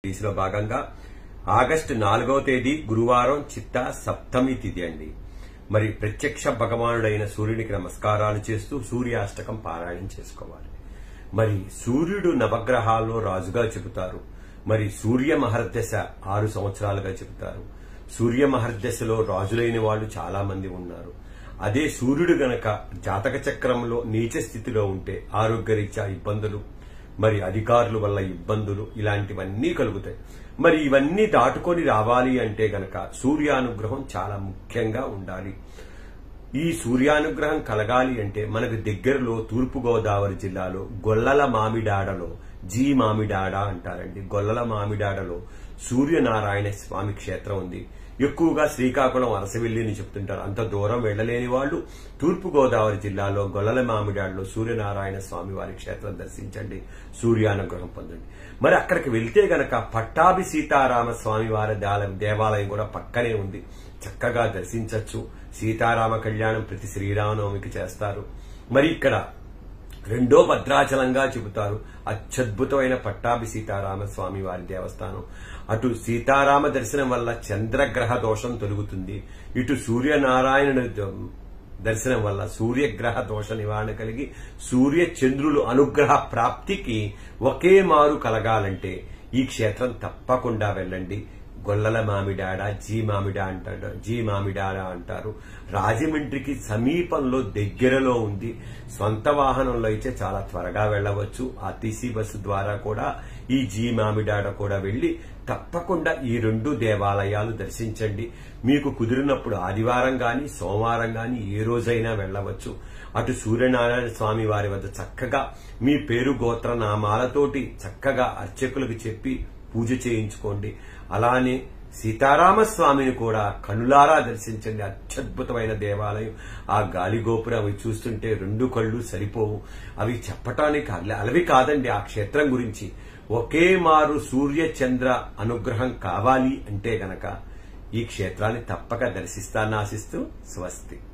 సిరీస్లో భాగంగా ఆగస్టు నాలుగవ తేదీ గురువారం చిత్త సప్తమి తిథి అండి మరి ప్రత్యక్ష భగవానుడైన సూర్యునికి నమస్కారాలు చేస్తూ సూర్యాష్టకం పారాయణం చేసుకోవాలి మరి సూర్యుడు నవగ్రహాల్లో రాజుగా చెబుతారు మరి సూర్య మహర్దశ ఆరు సంవత్సరాలుగా చెబుతారు సూర్య మహర్దశలో రాజులైన వాళ్ళు చాలా మంది ఉన్నారు అదే సూర్యుడు గనక జాతక చక్రంలో నీచ స్థితిలో ఉంటే ఆరోగ్యరీత్యా ఇబ్బందులు మరి అధికారుల వల్ల ఇబ్బందులు ఇలాంటివన్నీ కలుగుతాయి మరి ఇవన్నీ దాటుకొని రావాలి అంటే గనక సూర్యానుగ్రహం చాలా ముఖ్యంగా ఉండాలి ఈ సూర్యానుగ్రహం కలగాలి అంటే మనకు దగ్గరలో తూర్పుగోదావరి జిల్లాలో గొల్లల మామిడాడలో జీ మామిడాడ అంటారండి గొల్లల మామిడాడలో సూర్యనారాయణ స్వామి క్షేత్రం ఉంది ఎక్కువగా శ్రీకాకుళం అరసవెల్లి అని చెప్తుంటారు అంత దూరం వెళ్లలేని వాళ్ళు తూర్పుగోదావరి జిల్లాలో గొల్లల మామిడాడలో సూర్యనారాయణ స్వామి వారి క్షేత్రం దర్శించండి సూర్యానుగ్రహం పొందండి మరి అక్కడికి వెళ్తే గనక పట్టాభి సీతారామ స్వామి వారి దేవాలయం కూడా పక్కనే ఉంది చక్కగా దర్శించవచ్చు సీతారామ కళ్యాణం ప్రతి శ్రీరామనవమికి చేస్తారు మరి ఇక్కడ రెండో భద్రాచలంగా చెబుతారు అత్యద్భుతమైన పట్టాభి సీతారామ స్వామి వారి దేవస్థానం అటు సీతారామ దర్శనం వల్ల చంద్రగ్రహ దోషం తొలుగుతుంది ఇటు సూర్యనారాయణుడు దర్శనం వల్ల సూర్యగ్రహ దోష నివారణ కలిగి సూర్య చంద్రులు అనుగ్రహ ప్రాప్తికి ఒకే మారు కలగాలంటే ఈ క్షేత్రం తప్పకుండా వెళ్ళండి గొల్లల మామిడాడ జీ మామిడా అంటారు జీ మామిడాడ అంటారు రాజమండ్రికి సమీపంలో దగ్గరలో ఉంది సొంత వాహనంలో అయితే చాలా త్వరగా వెళ్లవచ్చు ఆర్టీసీ బస్సు ద్వారా కూడా ఈ జీ మామిడాడ కూడా వెళ్లి తప్పకుండా ఈ రెండు దేవాలయాలు దర్శించండి మీకు కుదిరినప్పుడు ఆదివారం గాని సోమవారం గాని ఏ రోజైనా వెళ్లవచ్చు అటు సూర్యనారాయణ స్వామి వారి వద్ద చక్కగా మీ పేరు గోత్ర నామాలతోటి చక్కగా అర్చకులకు చెప్పి పూజ చేయించుకోండి అలానే సీతారామస్వామిని కూడా కనులారా దర్శించండి అత్యద్భుతమైన దేవాలయం ఆ గాలి గోపురం అవి చూస్తుంటే రెండు కళ్ళు సరిపోవు అవి చెప్పటానికి అలవి కాదండి ఆ క్షేత్రం గురించి ఒకే మారు సూర్య చంద్ర అనుగ్రహం కావాలి అంటే గనక ఈ క్షేత్రాన్ని తప్పక దర్శిస్తానాశిస్తూ స్వస్తి